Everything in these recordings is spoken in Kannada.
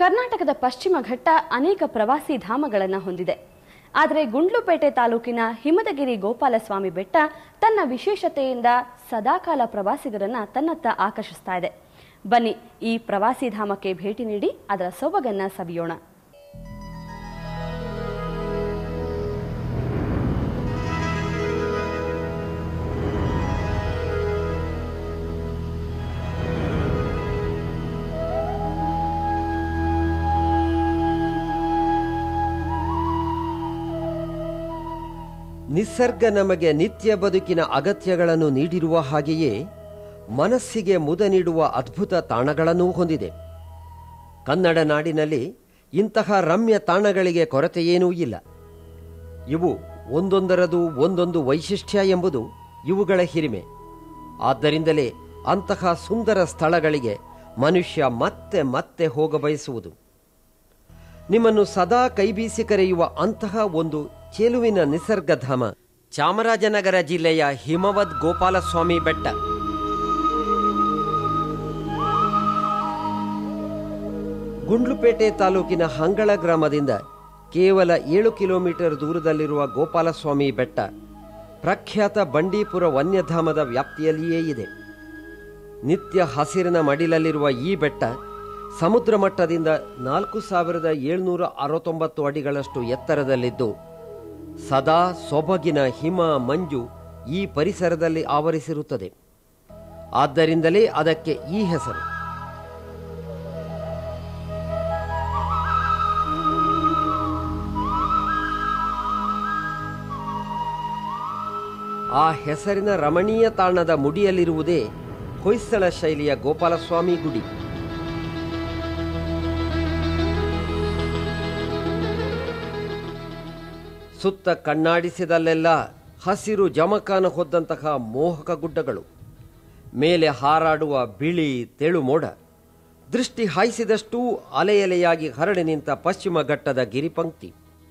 ಕರ್ನಾಟಕದ ಪಶ್ಚಿಮ ಘಟ್ಟ ಅನೇಕ ಪ್ರವಾಸಿ ಧಾಮಗಳನ್ನು ಹೊಂದಿದೆ ಆದರೆ ಗುಂಡ್ಲುಪೇಟೆ ತಾಲೂಕಿನ ಹಿಮದಗಿರಿ ಗೋಪಾಲಸ್ವಾಮಿ ಬೆಟ್ಟ ತನ್ನ ವಿಶೇಷತೆಯಿಂದ ಸದಾಕಾಲ ಪ್ರವಾಸಿಗರನ್ನ ತನ್ನತ್ತ ಆಕರ್ಷಿಸ್ತಾ ಇದೆ ಬನ್ನಿ ಈ ಪ್ರವಾಸಿ ಧಾಮಕ್ಕೆ ಭೇಟಿ ನೀಡಿ ಅದರ ಸೊಬಗನ್ನ ಸವಿಯೋಣ ನಿಸರ್ಗ ನಮಗೆ ನಿತ್ಯ ಬದುಕಿನ ಅಗತ್ಯಗಳನ್ನು ನೀಡಿರುವ ಹಾಗೆಯೇ ಮನಸ್ಸಿಗೆ ಮುದ ನೀಡುವ ಅದ್ಭುತ ತಾಣಗಳನ್ನೂ ಹೊಂದಿದೆ ಕನ್ನಡ ನಾಡಿನಲ್ಲಿ ಇಂತಹ ರಮ್ಯ ತಾಣಗಳಿಗೆ ಕೊರತೆಯೇನೂ ಇಲ್ಲ ಇವು ಒಂದೊಂದರದು ಒಂದೊಂದು ವೈಶಿಷ್ಟ್ಯ ಎಂಬುದು ಇವುಗಳ ಹಿರಿಮೆ ಆದ್ದರಿಂದಲೇ ಅಂತಹ ಸುಂದರ ಸ್ಥಳಗಳಿಗೆ ಮನುಷ್ಯ ಮತ್ತೆ ಮತ್ತೆ ಹೋಗಬಯಸುವುದು ನಿಮ್ಮನ್ನು ಸದಾ ಕೈಬೀಸಿ ಕರೆಯುವ ಅಂತಹ ಒಂದು ಚೆಲುವಿನ ನಿಸರ್ಗಧಾಮ ಚಾಮರಾಜನಗರ ಜಿಲ್ಲೆಯ ಹಿಮವದ್ ಗೋಪಾಲಸ್ವಾಮಿ ಬೆಟ್ಟ ಗುಂಡ್ಲುಪೇಟೆ ತಾಲೂಕಿನ ಹಂಗಳ ಗ್ರಾಮದಿಂದ ಕೇವಲ ಏಳು ಕಿಲೋಮೀಟರ್ ದೂರದಲ್ಲಿರುವ ಗೋಪಾಲಸ್ವಾಮಿ ಬೆಟ್ಟ ಪ್ರಖ್ಯಾತ ಬಂಡೀಪುರ ವನ್ಯಧಾಮದ ವ್ಯಾಪ್ತಿಯಲ್ಲಿಯೇ ಇದೆ ನಿತ್ಯ ಹಸಿರಿನ ಮಡಿಲಲ್ಲಿರುವ ಈ ಬೆಟ್ಟ ಸಮುದ್ರ ಮಟ್ಟದಿಂದ ನಾಲ್ಕು ಸಾವಿರದ ಏಳ್ನೂರ ಅರವತ್ತೊಂಬತ್ತು ಅಡಿಗಳಷ್ಟು ಎತ್ತರದಲ್ಲಿದ್ದು ಸದಾ ಸೊಬಗಿನ ಹಿಮ ಮಂಜು ಈ ಪರಿಸರದಲ್ಲಿ ಆವರಿಸಿರುತ್ತದೆ ಆದ್ದರಿಂದಲೇ ಅದಕ್ಕೆ ಈ ಹೆಸರು ಆ ಹೆಸರಿನ ರಮಣೀಯ ತಾಣದ ಮುಡಿಯಲ್ಲಿರುವುದೇ ಹೊಯ್ಸಳ ಶೈಲಿಯ ಗೋಪಾಲಸ್ವಾಮಿ ಗುಡಿ ಸುತ್ತ ಕಣ್ಣಾಡಿಸಿದಲ್ಲೆಲ್ಲ ಹಸಿರು ಜಮಖಾನ ಹೊದ್ದಂತಹ ಮೋಹಕ ಗುಡ್ಡಗಳು ಮೇಲೆ ಹಾರಾಡುವ ಬಿಳಿ ತೆಳು ಮೋಡ ದೃಷ್ಟಿ ಹಾಯಿಸಿದಷ್ಟೂ ಅಲೆಯಲೆಯಾಗಿ ಹರಡಿ ನಿಂತ ಪಶ್ಚಿಮ ಘಟ್ಟದ ಗಿರಿಪಂಕ್ತಿ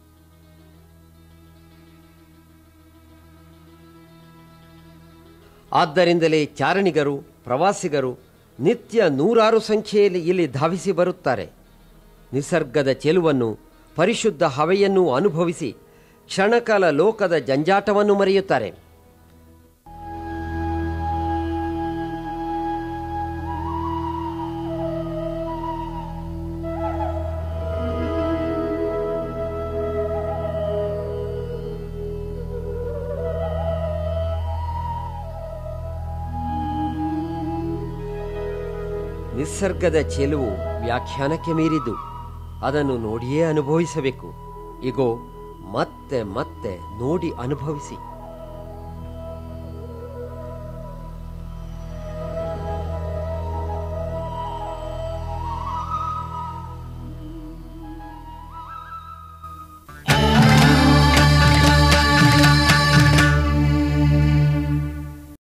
ಆದ್ದರಿಂದಲೇ ಚಾರಣಿಗರು ಪ್ರವಾಸಿಗರು ನಿತ್ಯ ನೂರಾರು ಸಂಖ್ಯೆಯಲ್ಲಿ ಇಲ್ಲಿ ಧಾವಿಸಿ ಬರುತ್ತಾರೆ ನಿಸರ್ಗದ ಚೆಲುವನ್ನು ಪರಿಶುದ್ಧ ಹವೆಯನ್ನು ಅನುಭವಿಸಿ ಕ್ಷಣಕಾಲ ಲೋಕದ ಜಂಜಾಟವನ್ನು ಮರೆಯುತ್ತಾರೆ ನಿಸರ್ಗದ ಚೆಲುವು ವ್ಯಾಖ್ಯಾನಕ್ಕೆ ಮೀರಿದ್ದು ಅದನ್ನು ನೋಡಿಯೇ ಅನುಭವಿಸಬೇಕು ಇಗೋ ಮತ್ತೆ ಮತ್ತೆ ನೋಡಿ ಅನುಭವಿಸಿ